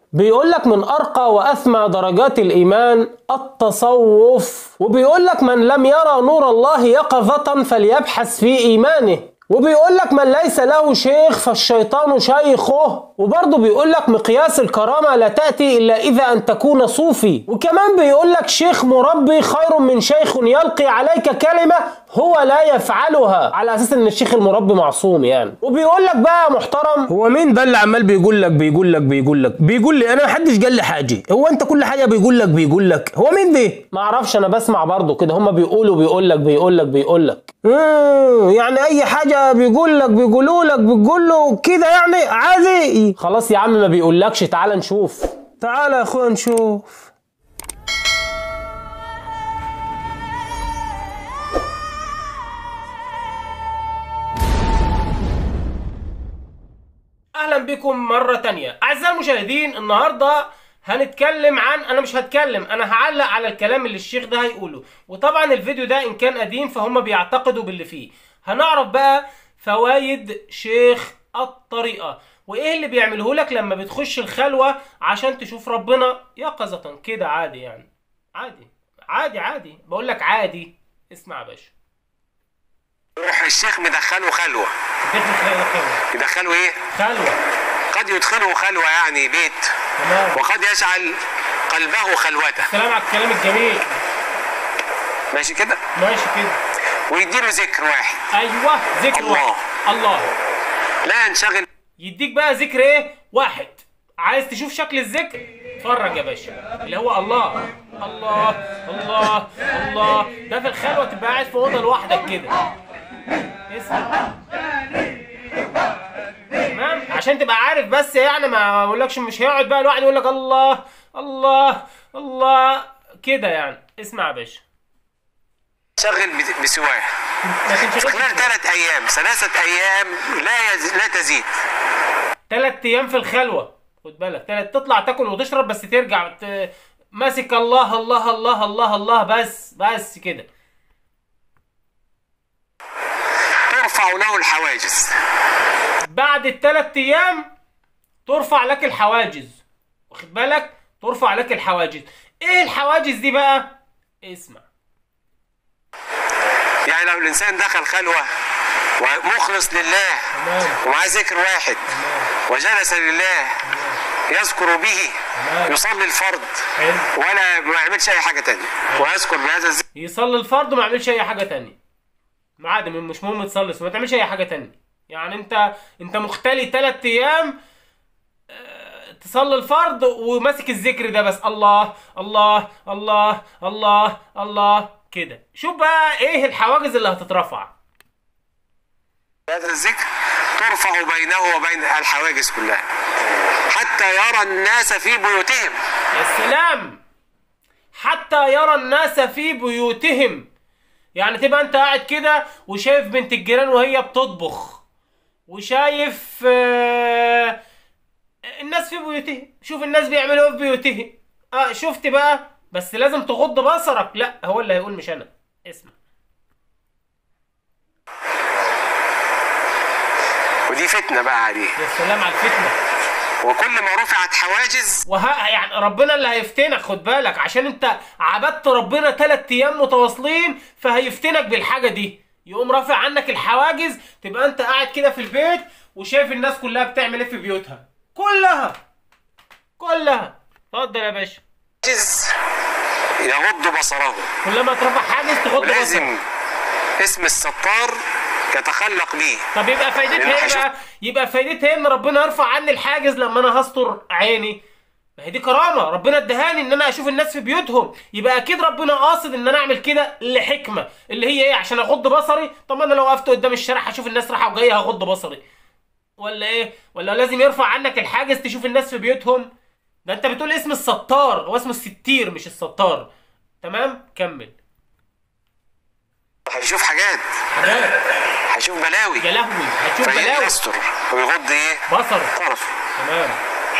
بيقول لك من ارقى واثمى درجات الايمان التصوف وبيقول لك من لم يرى نور الله يقظة فليبحث في ايمانه وبيقول لك من ليس له شيخ فالشيطان شيخه وبرضه بيقول لك مقياس الكرامة لا تأتي إلا إذا أن تكون صوفي وكمان بيقول لك شيخ مربي خير من شيخ يلقي عليك كلمة هو لا يفعلها على أساس إن الشيخ المربي معصوم يعني وبيقول لك بقى يا محترم هو مين ده اللي عمال بيقول لك بيقول لك بيقول لك بيقول لي أنا محدش قال لي حاجة هو أنت كل حاجة بيقول لك بيقول لك هو مين ده ما اعرفش انا بسمع برضه كده هما بيقولوا بيقول لك بيقول لك بيقول لك يعني اي حاجه بيقول لك بيقولوا لك بيقول له كده يعني عادي خلاص يا عم ما بيقولكش تعال نشوف تعال يا اخويا نشوف اهلا بكم مرة تانية اعزائي المشاهدين النهاردة هنتكلم عن انا مش هتكلم انا هعلق على الكلام اللي الشيخ ده هيقوله وطبعا الفيديو ده ان كان قديم فهم بيعتقدوا باللي فيه هنعرف بقى فوايد شيخ الطريقة وايه اللي بيعمله لك لما بتخش الخلوة عشان تشوف ربنا يقظة كده عادي يعني عادي عادي عادي بقول لك عادي اسمع يا باشا يروح الشيخ مدخله خلوه دخل خلوة يدخله ايه خلوة قد يدخله خلوه يعني بيت تمام وقد يجعل قلبه خلوته سلام على الكلام الجميل ماشي كده ماشي كده ويديله ذكر واحد ايوه ذكر الله. واحد الله لا ينشغل يديك بقى ذكر ايه واحد عايز تشوف شكل الذكر اتفرج يا باشا اللي هو الله الله الله الله ده في الخلوه تبقى قاعد في اوضه لوحدك كده اسمع تمام عشان تبقى عارف بس يعني ما اقولكش مش هيقعد بقى الواحد يقول لك الله الله الله كده يعني اسمع يا باشا ينشغل بت- بسواه ما تنشغلش خلال ثلاث ايام ثلاثه ايام لا يز... لا تزيد تلات ايام في الخلوه خد بالك تلات تطلع تاكل وتشرب بس ترجع ت... ماسك الله الله الله الله الله بس بس كده ترفع له الحواجز بعد التلات ايام ترفع لك الحواجز واخد بالك ترفع لك الحواجز ايه الحواجز دي بقى اسمع يعني لو الانسان دخل خلوه ومخلص لله تمام ومعاه ذكر واحد وجلس لله يذكر به تمام يصلي الفرض حلو ولا ما يعملش اي حاجه تانية ويذكر بهذا الذكر يصلي الفرض وما يعملش اي حاجه تانية ما عادي مش مهم تصلي بس ما تعملش اي حاجه تانية يعني انت انت مختلي تلات ايام آه، تصلي الفرض وماسك الذكر ده بس الله الله الله الله الله كده شوف بقى ايه الحواجز اللي هتترفع هذا الذكر ترفع بينه وبين الحواجز كلها حتى يرى الناس في بيوتهم يا سلام حتى يرى الناس في بيوتهم يعني تبقى انت قاعد كده وشايف بنت الجيران وهي بتطبخ وشايف آه، الناس في بيوتهم شوف الناس بيعملوا ايه في بيوتهم اه شفت بقى بس لازم تغض بصرك لا هو اللي هيقول مش انا اسمع ودي فتنه بقى عليه يا سلام على الفتنه وكل ما رفعت حواجز وها يعني ربنا اللي هيفتنك خد بالك عشان انت عبدت ربنا ثلاث ايام متواصلين فهيفتنك بالحاجه دي يقوم رافع عنك الحواجز تبقى انت قاعد كده في البيت وشايف الناس كلها بتعمل ايه في بيوتها كلها كلها اتفضل يا باشا يغض بصره كلما ترفع حاجز تغض بصرك ولازم اسم الستار يتخلق به طب يبقى فايدتها ايه بقى؟ يبقى فايدتها ايه ان ربنا يرفع عني الحاجز لما انا هستر عيني؟ ما هي دي كرامه ربنا ادهاني ان انا اشوف الناس في بيوتهم يبقى اكيد ربنا قاصد ان انا اعمل كده لحكمه اللي هي ايه عشان اغض بصري طب ما انا لو وقفت قدام الشارع هشوف الناس رايحه وجايه هغض بصري ولا ايه ولا لازم يرفع عنك الحاجز تشوف الناس في بيوتهم ده انت بتقول اسم الستار هو اسمه الستير مش الستار تمام كمل هيشوف حاجات حاجات هيشوف بلاوي يا لهوي هتشوف بلاوي فيستر ويغض ايه بصر طرفه تمام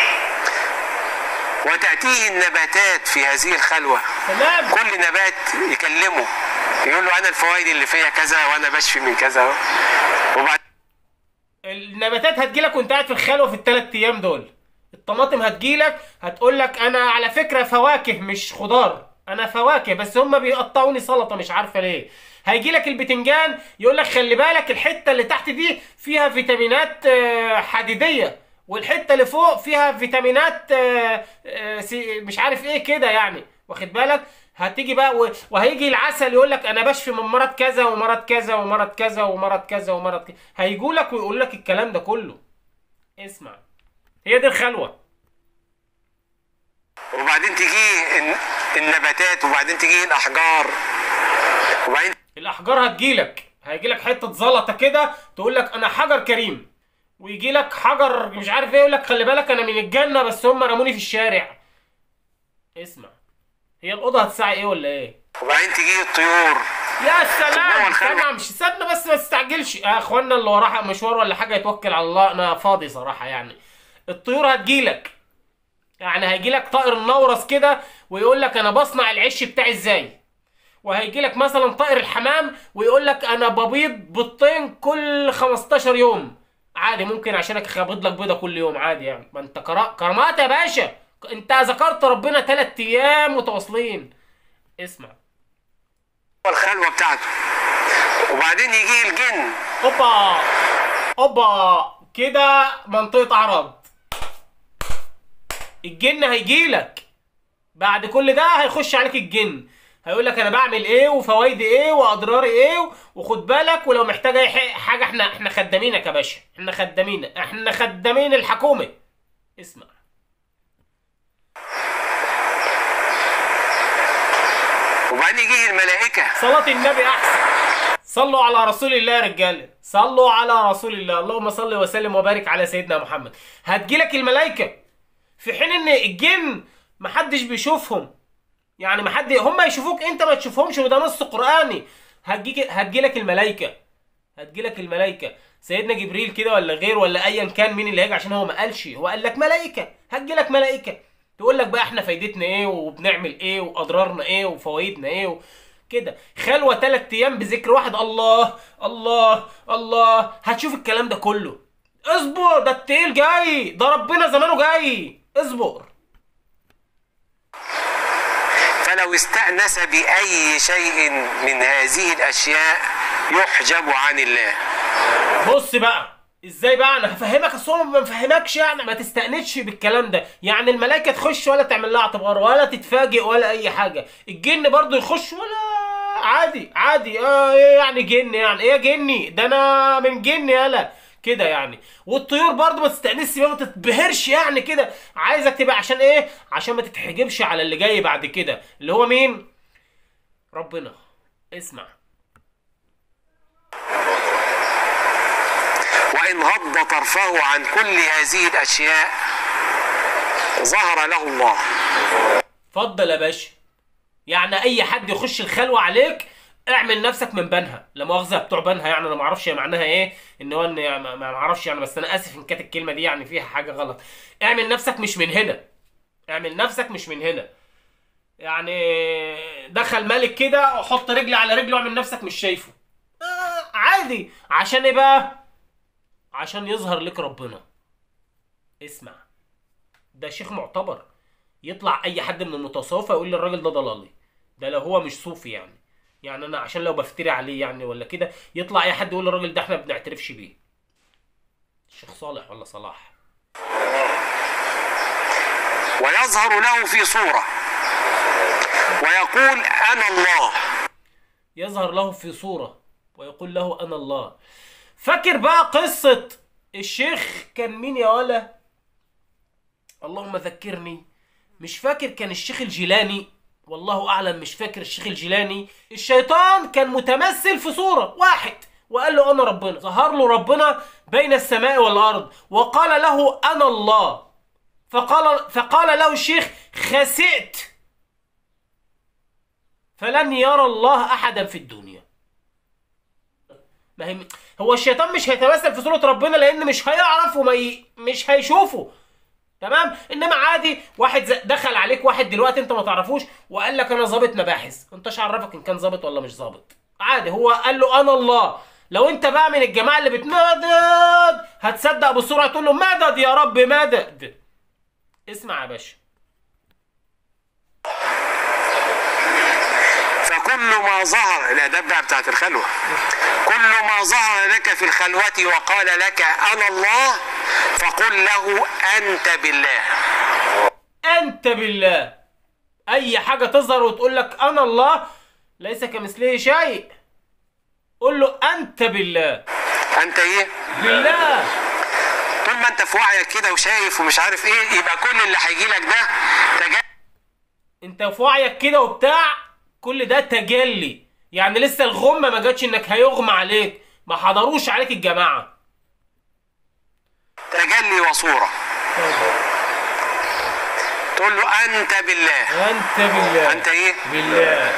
وتأتيه النباتات في هذه الخلوة تمام كل نبات يكلمه يقول له أنا الفوائد اللي فيا كذا وأنا بشفي من كذا وبعد النباتات هتجيلك وانت قاعد في الخلوه في الثلاث ايام دول الطماطم هتجيلك هتقول لك انا على فكره فواكه مش خضار انا فواكه بس هم بيقطعوني سلطه مش عارفه ليه هيجي لك البتنجان يقول لك خلي بالك الحته اللي تحت دي فيها فيتامينات آه، حديديه والحته اللي فوق فيها فيتامينات آه، آه، سي- مش عارف ايه كده يعني واخد بالك هتيجي بقى و- وهيجي العسل يقول لك انا بشفي من مرض كذا ومرض كذا ومرض كذا ومرض كذا ومرض كذا هيجوا لك ويقول لك الكلام ده كله اسمع هي دي الخلوه وبعدين تجي الن- النباتات وبعدين تجي الاحجار وبعدين الاحجار هتجيلك هيجيلك حته زلطه كده تقول لك انا حجر كريم ويجي لك حجر مش عارف ايه يقول لك خلي بالك انا من الجنه بس هم رموني في الشارع اسمع هي الاوضه هتساعي ايه ولا ايه وبعدين تجي الطيور يا سلام هو الخلوة. استنى مش استنى بس ما تستعجلش يا اخوانا اللي وراه مشوار ولا حاجه يتوكل على الله انا فاضي صراحه يعني الطيور هتجيلك يعني هيجيلك طائر النورس كده ويقول لك انا بصنع العش بتاعي ازاي وهيجي لك مثلا طائر الحمام ويقول لك انا ببيض بيضتين كل 15 يوم عادي ممكن عشانك ابيض لك بيضه كل يوم عادي يعني ما انت كرا- كرامات يا باشا انت ذكرت ربنا ثلاث ايام متواصلين اسمع الخلوه بتاعته وبعدين يجي الجن اوبا اوبا كده منطقة عرض الجن هيجيلك بعد كل ده هيخش عليك الجن هيقول لك انا بعمل ايه وفوائدي ايه واضراري ايه وخد بالك ولو محتاج اي ح- حاجه احنا احنا خدامينك يا باشا احنا خدامين احنا خدامين الحكومه اسمع وبعدين يجي الملائكه صلاة النبي أحسن صلوا على رسول الله يا رجالة صلوا على رسول الله اللهم صل وسلم وبارك على سيدنا محمد هتجيلك الملائكة في حين ان الجن محدش بيشوفهم يعني محد هم يشوفوك انت ما تشوفهمش وده نص قرآني هتجيك هتجيلك الملائكة هتجيلك الملائكة سيدنا جبريل كده ولا غير ولا ايا كان مين اللي هيجي عشان هو ما قالش هو قال لك ملائكة هتجيلك ملائكة تقول لك بقى احنا فايدتنا ايه وبنعمل ايه واضرارنا ايه وفوائدنا ايه و... كده خلوة تلات ايام بذكر واحد الله الله الله هتشوف الكلام ده كله اصبر ده التقيل جاي ده ربنا زمانه جاي اصبر فلو استأنس بأي شيء من هذه الأشياء يحجب عن الله بص بقى ازاي بقى انا هفهمك اصل هو ما بفهمكش يعني ما تستأنسش بالكلام ده يعني الملائكه تخش ولا تعمل لها اعتبار ولا تتفاجئ ولا اي حاجه الجن برضو يخش ولا عادي عادي اه ايه يعني جن يعني ايه جني ده انا من جن يالا كده يعني والطيور برضو ما تستأنسش بقى ما تتبهرش يعني كده عايزك تبقى عشان ايه عشان ما تتحجبش على اللي جاي بعد كده اللي هو مين ربنا اسمع وإن غض طرفه عن كل هذه الأشياء ظهر له الله اتفضل يا باشا يعني اي حد يخش الخلوه عليك اعمل نفسك من بنها لا مؤاخذه بتوع بنها يعني انا ما اعرفش هي معناها ايه ان هو ان يعني ما ما اعرفش يعني بس انا اسف ان كانت الكلمه دي يعني فيها حاجه غلط اعمل نفسك مش من هنا اعمل نفسك مش من هنا يعني دخل ملك كده وحط رجل على رجله واعمل نفسك مش شايفه آه عادي عشان ايه بقى عشان يظهر لك ربنا اسمع ده شيخ معتبر يطلع اي حد من المتصوفه يقول لي الراجل ده ضلالي ده لو هو مش صوفي يعني يعني انا عشان لو بفتري عليه يعني ولا كده يطلع اي حد يقول الراجل ده احنا ما بنعترفش بيه الشيخ صالح ولا صلاح ويظهر له في صورة ويقول أنا الله يظهر له في صورة ويقول له أنا الله فاكر بقى قصة الشيخ كان مين يا ولا اللهم ذكرني مش فاكر كان الشيخ الجيلاني والله أعلم مش فاكر الشيخ الجيلاني الشيطان كان متمثل في صورة واحد وقال له أنا ربنا ظهر له ربنا بين السماء والأرض وقال له أنا الله فقال فقال له الشيخ خسئت فلن يرى الله احدا في الدنيا ما هي هو الشيطان مش هيتمثل في صورة ربنا لان مش هيعرف وما ي... مش هيشوفه تمام انما عادي واحد ز- دخل عليك واحد دلوقتي انت ما تعرفوش وقال لك انا ظابط مباحث انتش عرفك ان كان ظابط ولا مش ظابط عادي هو قال له انا الله لو انت بقى من الجماعه اللي بتمدد هتصدق بسرعه تقول له مدد يا رب مدد اسمع يا باشا فكل ما ظهر الاداب بقى بتاعت الخلوه كل ما ظهر لك في الخلوه وقال لك انا الله فقل له انت بالله انت بالله اي حاجه تظهر وتقول لك انا الله ليس كمثله شيء قول له انت بالله انت ايه بالله طول ما انت في وعيك كده وشايف ومش عارف ايه يبقى كل اللي هيجي لك ده تجاه انت في وعيك كده وبتاع كل ده تجلي يعني لسه الغمه ما جاتش انك هيغمى عليك ما حضروش عليك الجماعه تجلي وصوره تقول له انت بالله انت بالله انت ايه بالله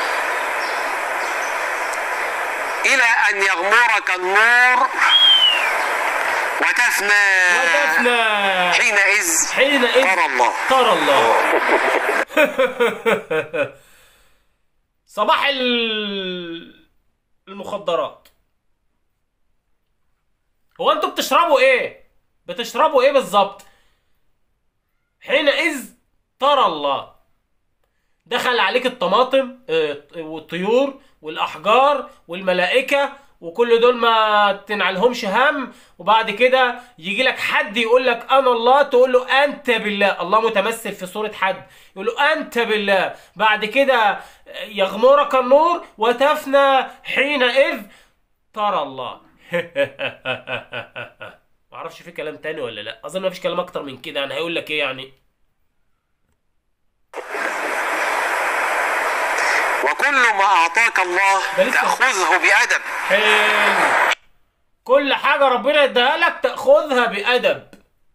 الى ان يغمرك النور وتفنى وتفنى حينئذ حينئذ ترى الله ترى الله صباح ال- المخدرات هو انتوا بتشربوا ايه بتشربوا ايه بالظبط حينئذ ترى الله دخل عليك الطماطم آه، والطيور والاحجار والملائكه وكل دول ما تنعلهمش هم وبعد كده يجي لك حد يقول لك انا الله تقول له انت بالله الله متمثل في صوره حد يقول له انت بالله بعد كده يغمرك النور وتفنى حينئذ ترى الله معرفش في كلام تاني ولا لا اظن ما فيش كلام اكتر من كده انا هيقول لك ايه يعني وكل ما اعطاك الله ده لسه- تاخذه بادب حلو كل حاجة ربنا اداها لك تاخذها بأدب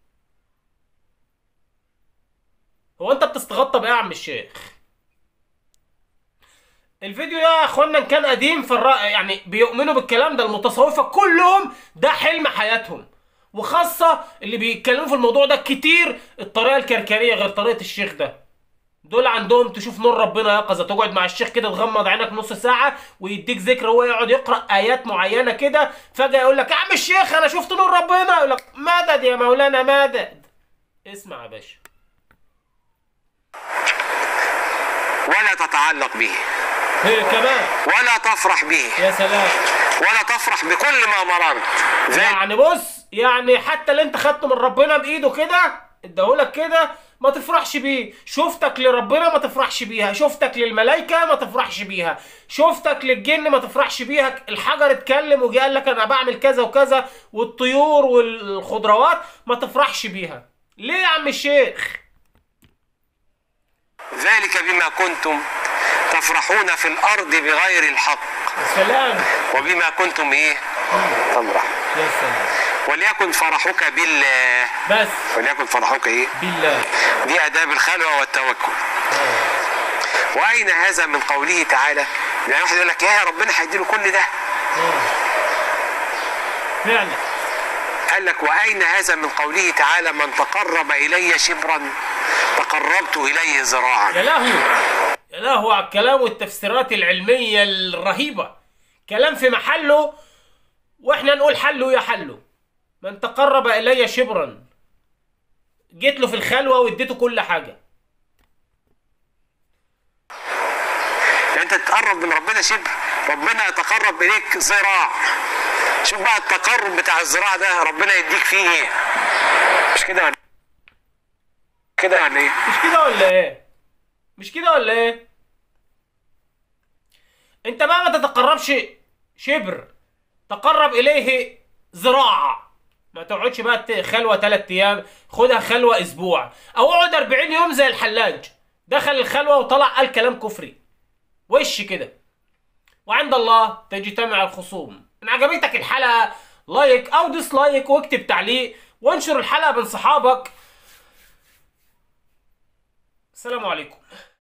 هو انت بتستغطى بايه يا عم الشيخ الفيديو ده يا اخوانا إن كان قديم فالرأي يعني بيؤمنوا بالكلام ده المتصوفة كلهم ده حلم حياتهم وخاصة اللي بيتكلموا في الموضوع ده كتير الطريقة الكركرية غير طريقة الشيخ ده دول عندهم تشوف نور ربنا يقظه تقعد مع الشيخ كده تغمض عينك نص ساعه ويديك ذكر هو يقعد يقرا ايات معينه كده فجاه يقول لك يا عم الشيخ انا شفت نور ربنا يقول لك مدد يا مولانا مدد اسمع يا باشا ولا تتعلق به هي كمان ولا تفرح به يا سلام ولا تفرح بكل ما مررت ذلك يعني بص يعني حتى اللي انت خدته من ربنا بايده كده اداهولك كده ما تفرحش بيه شفتك لربنا ما تفرحش بيها شفتك للملائكة ما تفرحش بيها شفتك للجن ما تفرحش بيها الحجر اتكلم وجي قال لك انا بعمل كذا وكذا والطيور والخضروات ما تفرحش بيها ليه يا عم الشيخ ذلك بما كنتم تفرحون في الارض بغير الحق سلام وبما كنتم ايه تمرح يا سلام وليكن فرحك بالله بس وليكن فرحك ايه بالله دي اداب الخلوه والتوكل واين هذا من قوله تعالى يعني واحد يقول لك يا ربنا هيديله كل ده فعلا قال لك واين هذا من قوله تعالى من تقرب الي شبرا تقربت اليه ذراعا يا لهو يا لهو على الكلام والتفسيرات العلمية الرهيبة كلام في محله واحنا نقول حله يا حله من تقرب الي شبرا جيت له في الخلوة واديته كل حاجة يعني انت تتقرب من ربنا شبر ربنا يتقرب اليك ذراع شوف بقى التقرب بتاع الذراع ده ربنا يديك فيه ايه مش كده ولا كده ولا ايه مش كده ولا ايه مش كده ولا ايه انت بقى ما تتقربش شبر تقرب اليه ذراع ما تقعدش بقى ت- خلوه ثلاث ايام خدها خلوه اسبوع او اقعد 40 يوم زي الحلاج دخل الخلوه وطلع قال كلام كفري وش كده وعند الله تجتمع الخصوم ان عجبتك الحلقه لايك او ديسلايك واكتب تعليق وانشر الحلقه بين صحابك السلام عليكم